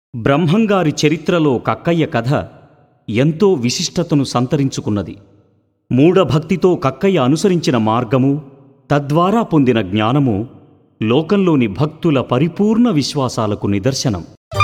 బ్రహ్మంగారి చరిత్రలో కక్కయ్య కథ ఎంతో విశిష్టతను సంతరించుకున్నది మూఢభక్తితో కక్కయ్య అనుసరించిన మార్గము తద్వారా పొందిన జ్ఞానము లోకంలోని భక్తుల పరిపూర్ణ విశ్వాసాలకు నిదర్శనం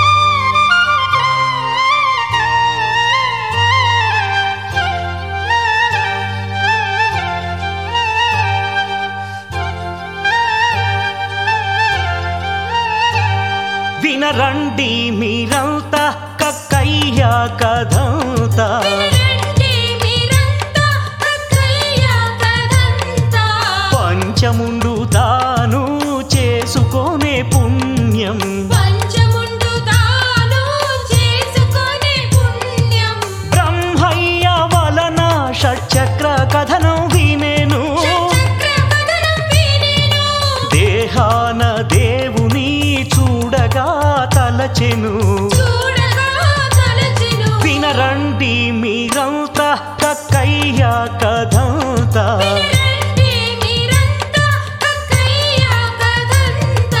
వినరండి మీరంతా కక్కయ్య కథంతా రండి మీరంతా అక్కయ్య కథంతా పంచముండు తాను చేసుకొనే పుణ్యం పంచముండు తాను చేసుకొనే పుణ్యం బ్రహ్మయ్య వలన షట్చక్ర కథనం వినేను చక్ర కథనం వినేను దేహాన దేవుని చూడగా తలచెను చూడగా తలచెను వినరండి మీరంతా కక్కయ్య కథంతా రండి మీరంతా అక్కయ్య కథంతా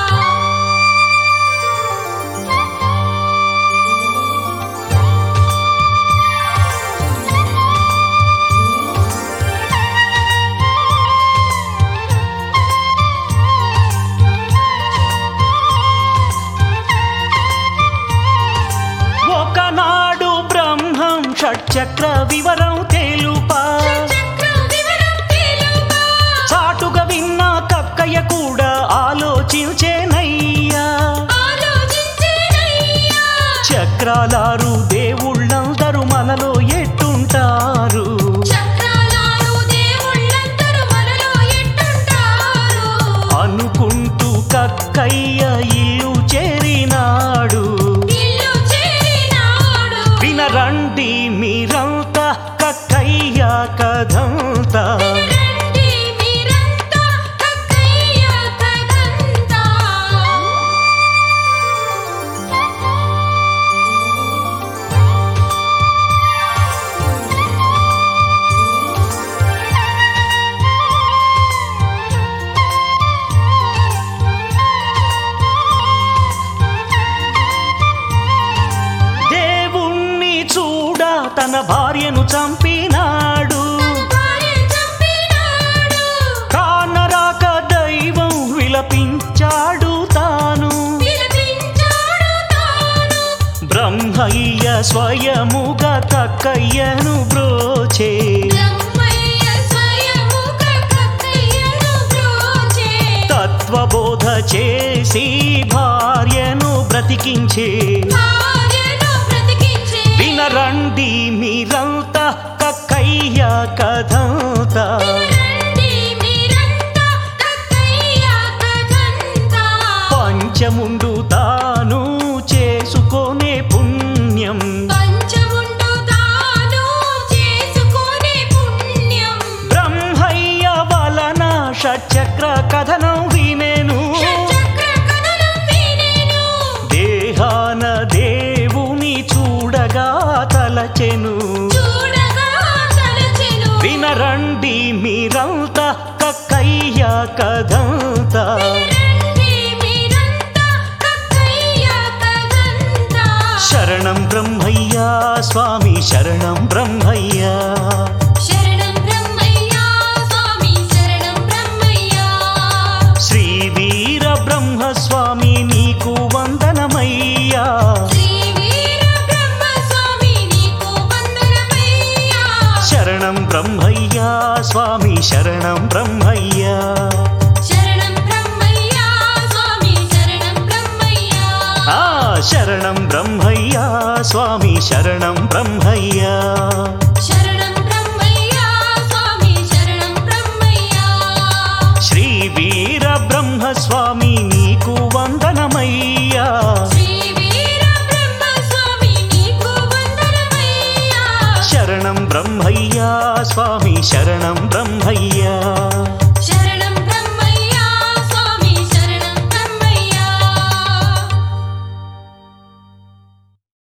ఒకనాడు బ్రహ్మం షట్చక్ర వివరం తెలుపా చక్ర వివరం తెలుపా చాటుగా విన్న కక్కయ్య కూడా ఆలోచించేనయ్యా ఆలోచించేనయ్యా చక్రాలారు దేవుళ్ళందరూ మనలో ఎట్టుంటారు చక్రాలారు దేవుళ్ళందరూ మనలో ఎట్టుంటారు అనుకుంటూ కక్కయ్య ఇల్లు చేరినాడు ఇల్లు చేరినాడు వినరండి మీరంతా కక్కయ్య కథంతా రండి మీరంతా అక్కయ్య కథంతా దేవుణ్ణి చూడ తన భార్యను చంపినాడు భార్య చంపినాడు కానరాక దైవం విలపించాడు తాను విలపించాడు తాను బ్రహ్మయ్య స్వయముగా కక్కయ్యను బ్రోచే బ్రహ్మయ్య స్వయముగా కక్కయ్యను బ్రోచే తత్వబోధ చేసి భార్యను బ్రతికించే భార్యను బ్రతికించే వినరండి మీరంతా కక్కయ్య కథంతా రండి మీరంతా కక్కయ్య కథంతా పంచముండు తాను చేసుకొనే పుణ్యం పంచముండు తాను చేసుకొనే పుణ్యం బ్రహ్మయ్య వలన షట్చక్ర కథనం వినేను షట్చక్ర కథనం వినేను దేహాన దేవుని చూడగా తలచెను చూడగా తలచెను వినరండి మీరంతా కక్కయ్య కథంతా రండి మీరంతా కక్కయ్య కథంతా శరణం బ్రహ్మయ్య స్వామి శరణం బ్రహ్మయ్య శరణం బ్రహ్మయ్య స్వామి శరణం బ్రహ్మయ్య శ్రీ వీర బ్రహ్మ స్వామి నీకు వందనమయ్యా శ్రీ వీర బ్రహ్మ స్వామి నీకు వందనమయ్యా శరణం బ్రహ్మయ్య స్వామి శరణం బ్రహ్మయ్య శరణం బ్రహ్మయ్య స్వామి శరణం బ్రహ్మయ్య ఆ శరణం బ్రహ్మయ్య స్వామి శరణం బ్రహ్మయ్య శరణం బ్రహ్మయ్య స్వామి శరణం బ్రహ్మయ్య శ్రీ వీర బ్రహ్మ స్వామి నీకు వందనమయ్యా శ్రీ వీర బ్రహ్మ స్వామి నీకు వందనమయ్యా శరణం బ్రహ్మయ్య స్వామి శరణం బ్రహ్మయ్య